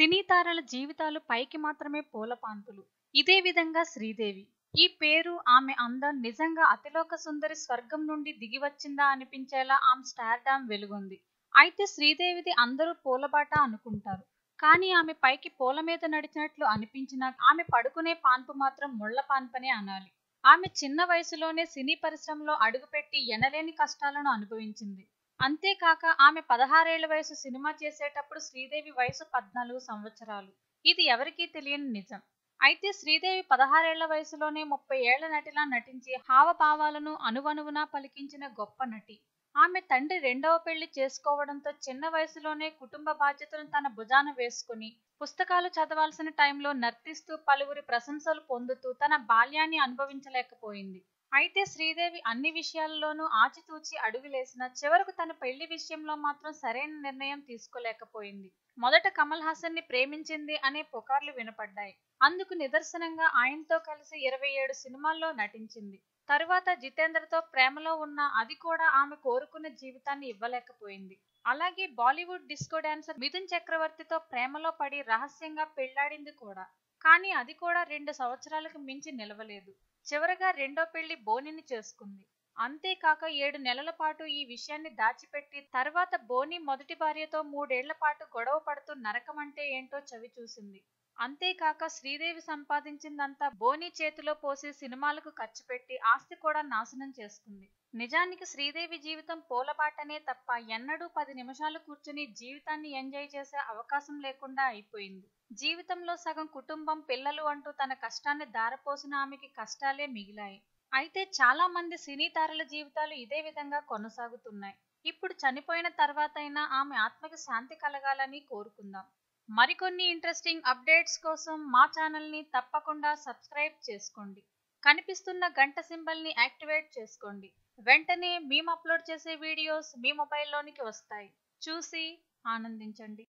సినీ తారల జీవితాలు పైకి మాత్రమే పూలపాన్పులు ఇదే విధంగా శ్రీదేవి ఈ పేరు ఆమె అందం నిజంగా అతిలోక సుందరి స్వర్గం నుండి దిగి వచ్చిందా అనిపించేలా ఆమె స్టార్డామ్ వెలుగొంది అయితే శ్రీదేవిది అందరూ పూలబాట అనుకుంటారు కానీ ఆమె పైకి పూల మీద నడిచినట్లు అనిపించినా ఆమె పడుకునే పాన్పు మాత్రం ముళ్ల పాన్పనే అనాలి ఆమె చిన్న వయసులోనే సినీ పరిశ్రమలో అడుగుపెట్టి ఎనలేని కష్టాలను అనుభవించింది అంతేకాక ఆమె పదహారేళ్ల వయసు సినిమా చేసేటప్పుడు శ్రీదేవి వయసు పద్నాలుగు సంవత్సరాలు ఇది ఎవరికీ తెలియని నిజం అయితే శ్రీదేవి పదహారేళ్ల వయసులోనే ముప్పై ఏళ్ల నటిలా నటించి హావభావాలను అనువనువునా పలికించిన గొప్ప నటి ఆమె తండ్రి రెండవ పెళ్లి చేసుకోవడంతో చిన్న వయసులోనే కుటుంబ బాధ్యతను తన భుజాన వేసుకుని పుస్తకాలు చదవాల్సిన టైంలో నర్తిస్తూ పలువురి ప్రశంసలు పొందుతూ తన బాల్యాన్ని అనుభవించలేకపోయింది అయితే శ్రీదేవి అన్ని విషయాల్లోనూ ఆచితూచి అడుగులేసిన చివరకు తన పెళ్లి విషయంలో మాత్రం సరైన నిర్ణయం తీసుకోలేకపోయింది మొదట కమల్ హాసన్ ని ప్రేమించింది అనే పుకార్లు వినపడ్డాయి అందుకు నిదర్శనంగా ఆయనతో కలిసి ఇరవై ఏడు సినిమాల్లో నటించింది తరువాత జితేంద్రతో ప్రేమలో ఉన్న అది కూడా ఆమె కోరుకున్న జీవితాన్ని ఇవ్వలేకపోయింది అలాగే బాలీవుడ్ డిస్కో డాన్సర్ మిథున్ చక్రవర్తితో ప్రేమలో పడి రహస్యంగా పెళ్లాడింది కూడా కానీ అది కూడా రెండు సంవత్సరాలకు మించి నిలవలేదు చివరగా రెండో పెళ్లి బోనిని చేసుకుంది అంతేకాక ఏడు నెలల పాటు ఈ విషయాన్ని దాచిపెట్టి తర్వాత బోని మొదటి భార్యతో మూడేళ్ల పాటు గొడవ పడుతూ నరకం అంటే ఏంటో చవి చూసింది అంతేకాక శ్రీదేవి సంపాదించిందంతా బోని చేతిలో పోసి సినిమాలకు ఖర్చు పెట్టి ఆస్తి కూడా నాశనం చేసుకుంది నిజానికి శ్రీదేవి జీవితం పూలబాటనే తప్ప ఎన్నడూ పది నిమిషాలు కూర్చుని జీవితాన్ని ఎంజాయ్ చేసే అవకాశం లేకుండా అయిపోయింది జీవితంలో సగం కుటుంబం పిల్లలు అంటూ తన కష్టాన్ని దారపోసిన ఆమెకి కష్టాలే మిగిలాయి అయితే చాలా మంది సినీ తారల జీవితాలు ఇదే విధంగా కొనసాగుతున్నాయి ఇప్పుడు చనిపోయిన తర్వాతైనా ఆమె ఆత్మకి శాంతి కలగాలని కోరుకుందాం మరికొన్ని ఇంట్రెస్టింగ్ అప్డేట్స్ కోసం మా ఛానల్ని తప్పకుండా సబ్స్క్రైబ్ చేసుకోండి కనిపిస్తున్న గంట సింబల్ని యాక్టివేట్ చేసుకోండి వెంటనే మేము అప్లోడ్ చేసే వీడియోస్ మీ మొబైల్లోనికి వస్తాయి చూసి ఆనందించండి